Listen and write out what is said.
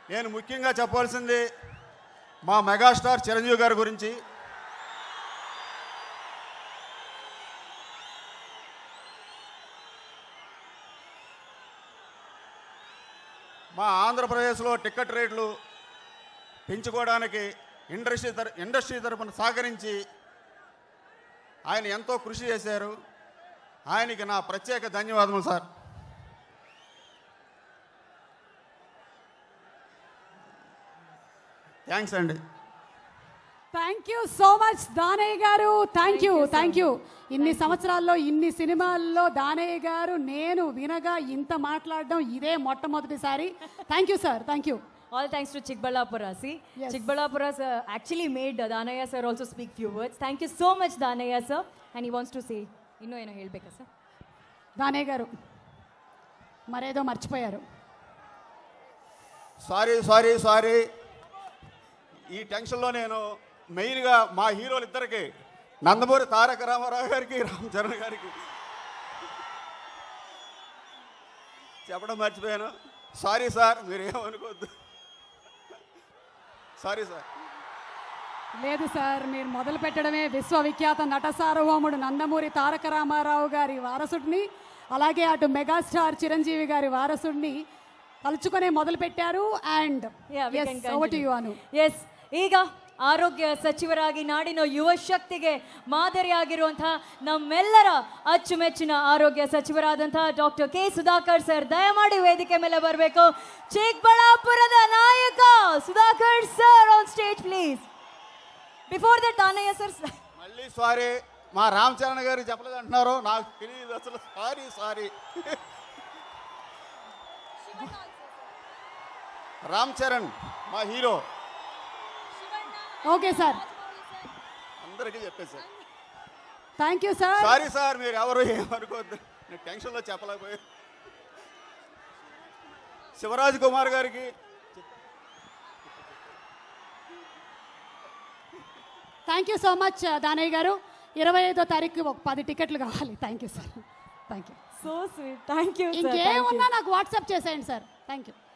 నేను ముఖ్యంగా చెప్పాల్సింది మా మెగాస్టార్ చిరంజీవి గారి గురించి మా ఆంధ్రప్రదేశ్లో టికెట్ రేట్లు పెంచుకోవడానికి ఇండస్ట్రీ తర ఇండస్ట్రీ తరపున సహకరించి ఆయన ఎంతో కృషి చేశారు ఆయనకి నా ప్రత్యేక ధన్యవాదములు సార్ థ్యాంక్స్ అండి thank you so much Danayya గారు థ్యాంక్ యూ థ్యాంక్ యూ ఇన్ని సంవత్సరాల్లో ఇన్ని సినిమాల్లో దానయ్య గారు నేను వినగా ఇంత మాట్లాడడం ఇదే మొట్టమొదటిసారి thank you sir thank you All thanks to Chikballapura. See, Yes. Chikballapura sir actually made uh, Danaya sir also speak few words. Thank you so much, Danaya sir. And he wants to say, ಇನ್ನೂ ಏನೋ ಹೇಳ್ಬೇಕಾ sir Danayya గారు మరేదో మర్చిపోయారు sorry sorry sorry ఈ టెన్షన్లో నేను మెయిన్గా మా హీరోలు ఇద్దరికి నందమూరి తారక రామారావు గారికి రామ్ చరణ్ గారికి చెప్పడం మర్చిపోయాను సారీ సార్ మీరు ఏమనుకోవద్దు సారీ సార్ లేదు సార్ మీరు మొదలు పెట్టడమే విశ్వవిఖ్యాత నట సార్వభౌముడు నందమూరి తారక రామారావు గారి వారసుడిని అలాగే అటు మెగాస్టార్ చిరంజీవి గారి వారసుడిని తలుచుకునే మొదలు పెట్టారు and over to you Anu S ಈಗ ಆರೋಗ್ಯ ಸಚಿವರಾಗಿ ನಾಡಿನ ಯುವ ಶಕ್ತಿಗೆ ಮಾದರಿಯಾಗಿರುವಂತಹ ನಮ್ಮೆಲ್ಲರ ಅಚ್ಚುಮೆಚ್ಚಿನ ಆರೋಗ್ಯ ಸಚಿವರಾದಂತಹ ಡಾಕ್ಟರ್ ಕೆ ಸುಧಾಕರ್ ಸರ್ ದಯಮಾಡಿ ವೇದಿಕೆ ಮೇಲೆ ಬರಬೇಕು ಚಿಕ್ಕಬಳ್ಳಾಪುರದ ನಾಯಕ Sudhakar sir on stage please before that Danayya sir మళ్ళీ సారీ మా రామ్ చరణ్ గారికి చెప్పలేదు అంటున్నారు నాకు తెలియదు అసలు సారీ సారీ రామ్ చరణ్ మా హీరో ఓకే సార్ అందరికీ చెప్పేశారు thank you sir sorry sir మీరు ఎవరు ఏమనుకోవద్దు నేను టెన్షన్లో చెప్పలేకపోయాను శివరాజ్ కుమార్ గారికి thank you so much Danayya గారు ఇరవై ఐదో తారీఖు ఒక పది టికెట్లు కావాలి thank you sir thank you so sweet thank you ఇంకేమున్నా నాకు వాట్సాప్ చేసేయండి సార్ థ్యాంక్ యూ